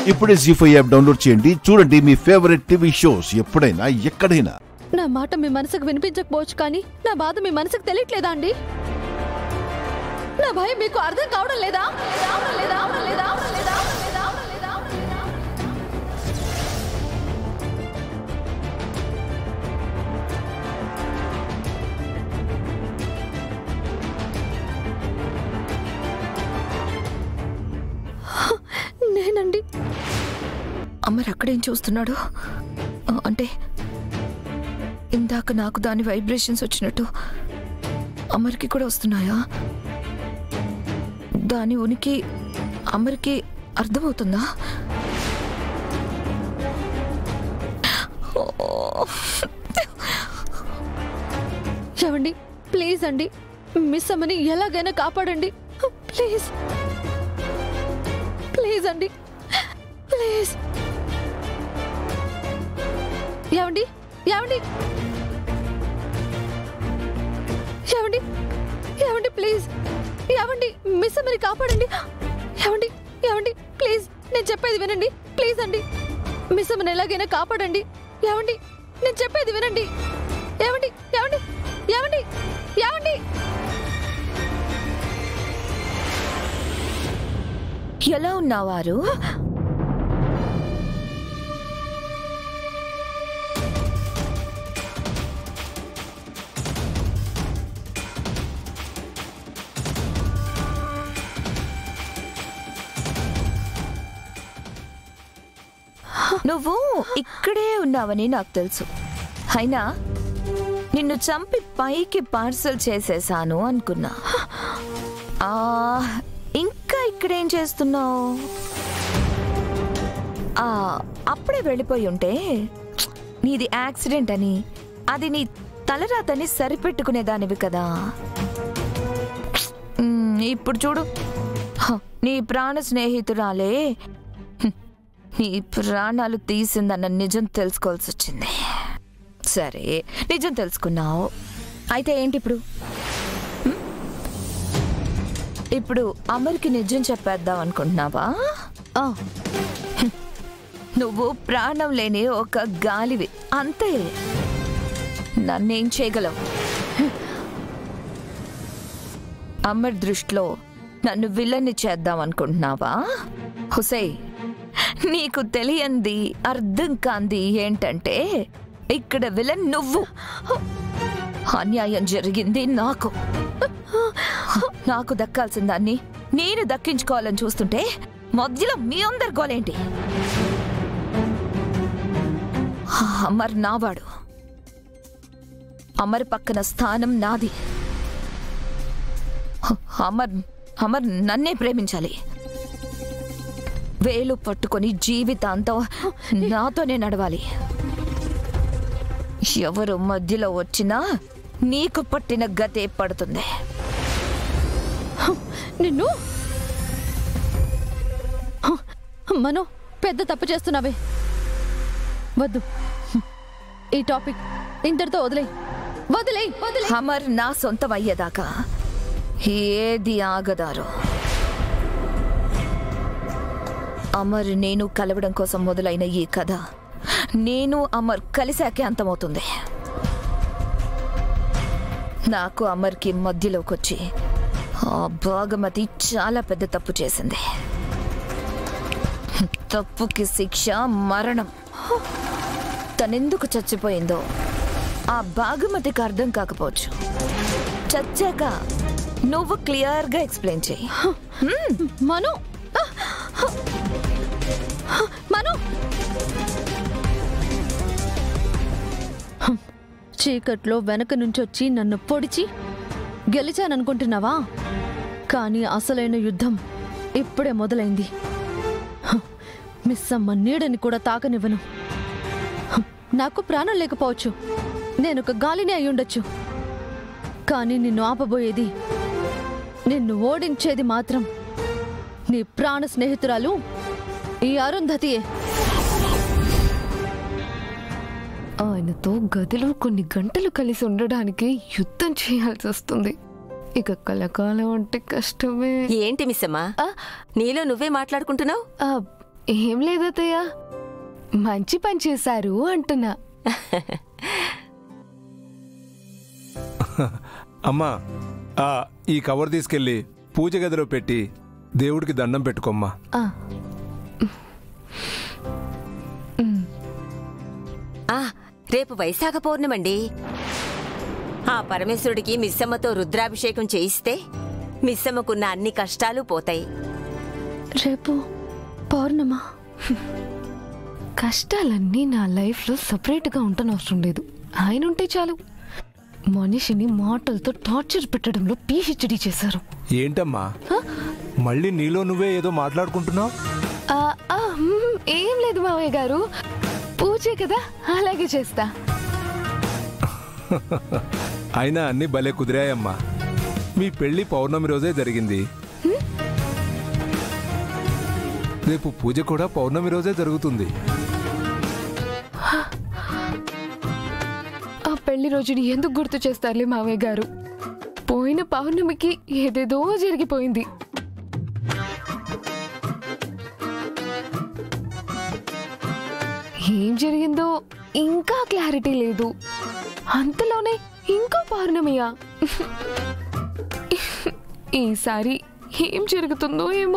ఇప్పుడే G five app download చేయండి చూడండి మీ ఫేవరెట్ టీవీ షోస్ ఎప్పుడైనా ఎక్కడైనా నా మాట మీ మనసుకు వినిపించకపోవచ్చు కానీ నా బాధ మీ మనసుకు తెలియట్లేదా అండి నా భయం మీకు అర్థం కావడం లేదా అవడం లేదా? అవడం లేదా? అవడం లేదా? అవడం లేదా? అవడం లేదా? అవడం లేదా? నేనండి అమ్మర్ అక్కడేం చూస్తున్నాడు ఆ, అంటే ఇందాక నాకు దాని వైబ్రేషన్స్ వచ్చినట్టు అమర్కి కూడా వస్తున్నాయా దాని ఉనికి అమర్కి అర్థమవుతుందా ఓ, ఏమండి ప్లీజ్ అండి మిస్ అమ్మని ఎలాగైనా కాపాడండి ప్లీజ్ ప్లీజ్ అండి ప్లీజ్ ఏమండి ఏమండి ఏమండి ఏమండి ప్లీజ్ ఏమండి మిస్ అమ్మని కాపాడండి ఏమండి ఏమండి ప్లీజ్ నేను చెప్పేది వినండి ప్లీజ్ అండి మిస్ అమ్మని ఎలాగైనా కాపాడండి ఏమండి నేను చెప్పేది వినండి ఏమండి ఏమండి ఏమండి ఏమండి ఎలా ఉన్నావారు నువ్వు ఇక్కడే ఉన్నావని నాకు తెలుసు అయినా నిన్ను చంపి పైకి పార్సల్ చేసేసాను అనుకున్నా ఆ, ఇంకా ఇక్కడేం చేస్తున్నావు ఆ, అప్పుడే వెళ్ళిపోయి ఉంటే నీది యాక్సిడెంట్ అని అది నీ తలరాతని సరిపెట్టుకునేదానివి కదా మ్, ఇప్పుడు చూడు హ, నీ ప్రాణ స్నేహితురాలే హ్మ్, నీ ప్రాణాలు తీసిందన్న నిజం తెలుసుకోవాల్సి వచ్చింది సరే నిజం తెలుసుకున్నావు అయితే ఏంటి ఇప్పుడు హ్మ్? ఇప్పుడు అమర్కి నిజం చెప్పేద్దాం అనుకుంటున్నావా ఆ, నువ్వు ప్రాణం లేని ఒక గాలివి అంతే నన్నేం చేయగలవు అమర్ దృష్టిలో నన్ను విలన్ని చేద్దాం అనుకుంటున్నావా హుసై నీకు తెలియంది అర్థం కాంది ఏంటంటే ఇక్కడ విలన్ నువ్వు అన్యాయం జరిగింది నాకు నాకు దక్కాల్సిన దాన్ని నేను దక్కించుకోవాలని చూస్తుంటే మధ్యలో మీ అందరి గోలేంటి అమర్ నావాడు అమర్ పక్కన స్థానం నాది అమర్ అమర్ నన్నే ప్రేమించాలి వేలు పట్టుకొని జీవితాంతం నాతోనే నడవాలి ఎవరు మధ్యలో వచ్చినా నీకు పట్టిన గతే పడుతుంది నిన్ను హ, మను పెద్ద తప్పు చేస్తున్నావే వద్దు ఈ టాపిక్ ఇంతటితో వదిలే వదిలే వదిలే అమర్ నా సొంతం అయ్యేదాకా ఏది ఆగదారు అమర్ నేను కలవడం కోసం మొదలైన ఈ కథ నేను అమర్ కలిశాకే అంతమవుతుంది నాకు అమర్కి మధ్యలోకి వచ్చి ఆ భాగమతి చాలా పెద్ద తప్పు చేసింది తప్పుకి శిక్ష మరణం తనెందుకు చచ్చిపోయిందో ఆ భాగమతికి అర్థం కాకపోవచ్చు చచ్చాక నువ్వు క్లియర్గా ఎక్స్ప్లెయిన్ చెయ్యి మను మను హం, చీకట్లో వెనక నుంచి వచ్చి నన్ను పొడిచి గెలిచాననుకుంటున్నావా కానీ అసలైన యుద్ధం ఇప్పుడే మొదలైంది హం, మిస్ అమ్మ నీడని కూడా తాకనివ్వను హం, నాకు ప్రాణం లేకపోవచ్చు నేను ఒక గాలిని అయి ఉండొచ్చు కానీ నిన్ను ఆపబోయేది నిన్ను ఓడించేది మాత్రం నీ ప్రాణ స్నేహితురాలు ఈ అరుంధతియే ఆయనతో గదిలో కొన్ని గంటలు కలిసి ఉండడానికి యుద్ధం చేయాల్సి వస్తుంది ఇక కలకాలం అంటే కష్టమే ఏంటి మిస్సమ్మా నీలో నువ్వే మాట్లాడుకుంటున్నావు ఆ, ఏం లేదత్తయ్య మంచి పని చేశారు అంటున్నా అమ్మా ఆ, ఈ కవర్ తీసుకెళ్ళి పూజ గదిలో పెట్టి దేవుడికి దండం పెట్టుకోమ్మా ఆ, ఆ రేపు వైశాఖ పౌర్ణమండి ఆ పరమేశ్వరుడికి మిస్సమ్మతో రుద్రాభిషేకం చేయిస్తే మిస్సమ్మకున్న అన్ని కష్టాలు పోతాయి రేపు పౌర్ణమా కష్టాలన్నీ నా లైఫ్లో సపరేట్గా ఉండనవసరం లేదు ఆయన ఉంటే చాలు మనిషిని మాటలతో టార్చర్ పెట్టడంలో పీహెచ్డీ చేశారు ఏంటమ్మా మళ్ళీ నీలో నువ్వే ఏదో మాట్లాడుకుంటున్నావు ఆ, ఆ, మ్మ్, ఏం లేదు మావయ్య గారు పూజే కదా అలాగే చేస్తా అయినా అన్ని భలే కుదిరాయమ్మా మీ పెళ్లి పౌర్ణమి రోజే జరిగింది రేపు పూజ కూడా పౌర్ణమి రోజే జరుగుతుంది ఆ పెళ్లి రోజుని ఎందుకు గుర్తు చేస్తారులే మావయ్య గారు పోయిన పౌర్ణమికి ఏదేదో జరిగిపోయింది ఏం జరిగిందో ఇంకా క్లారిటీ లేదు అంతలోనే ఇంకో పౌర్ణమియా ఈసారి ఏం జరుగుతుందో ఏమో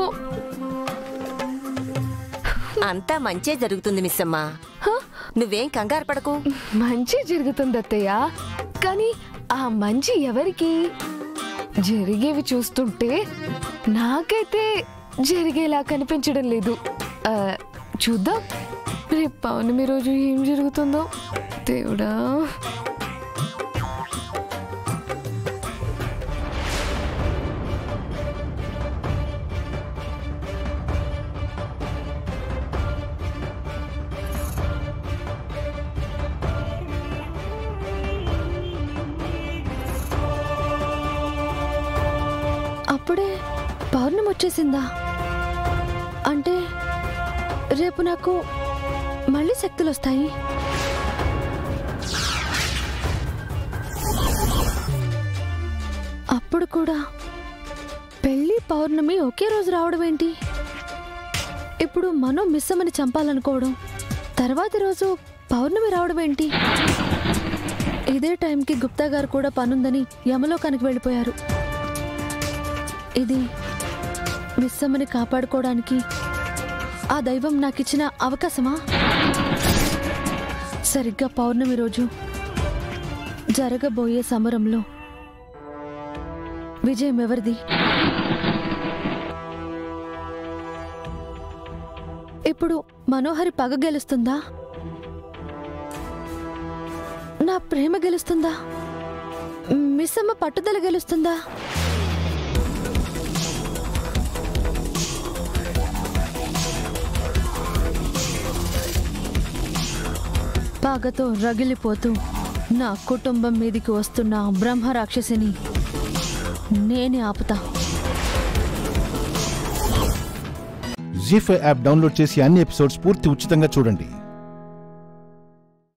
అంతా మంచే జరుగుతుంది మిస్సమ్మ హ? నువ్వేం కంగారు పడకు మంచి జరుగుతుంది అత్తయ్య కానీ ఆ మంచి ఎవరికి జరిగేవి చూస్తుంటే నాకైతే జరిగేలా కనిపించడం లేదు ఆ, చూద్దాం రేపు పౌర్ణమి రోజు ఏం జరుగుతుందో దేవుడా అప్పుడే పౌర్ణమి వచ్చేసిందా అంటే రేపు నాకు మళ్ళీ శక్తులు వస్తాయి అప్పుడు కూడా పెళ్లి పౌర్ణమి ఒకే రోజు రావడం ఏంటి ఇప్పుడు మనం మిస్సమని చంపాలనుకోవడం తర్వాతి రోజు పౌర్ణమి రావడం ఏంటి ఇదే టైంకి గుప్తా గారు కూడా పనుందని యమలోకానికి వెళ్ళిపోయారు ఇది మిస్సమ్మని కాపాడుకోవడానికి ఆ దైవం నాకిచ్చిన అవకాశమా సరిగ్గా పౌర్ణమి రోజు జరగబోయే సమరంలో విజయం ఎవరిది ఇప్పుడు మనోహరి పగ గెలుస్తుందా నా ప్రేమ గెలుస్తుందా మిస్సమ్మ పట్టుదల గెలుస్తుందా పగతో రగిలిపోతూ నా కుటుంబం మీదికి వస్తున్న ఆ బ్రహ్మ రాక్షసిని నేనే ఆపుతా జీ ఫైవ్ యాప్ డౌన్లోడ్ చేసి అన్ని ఎపిసోడ్స్ పూర్తి ఉచితంగా చూడండి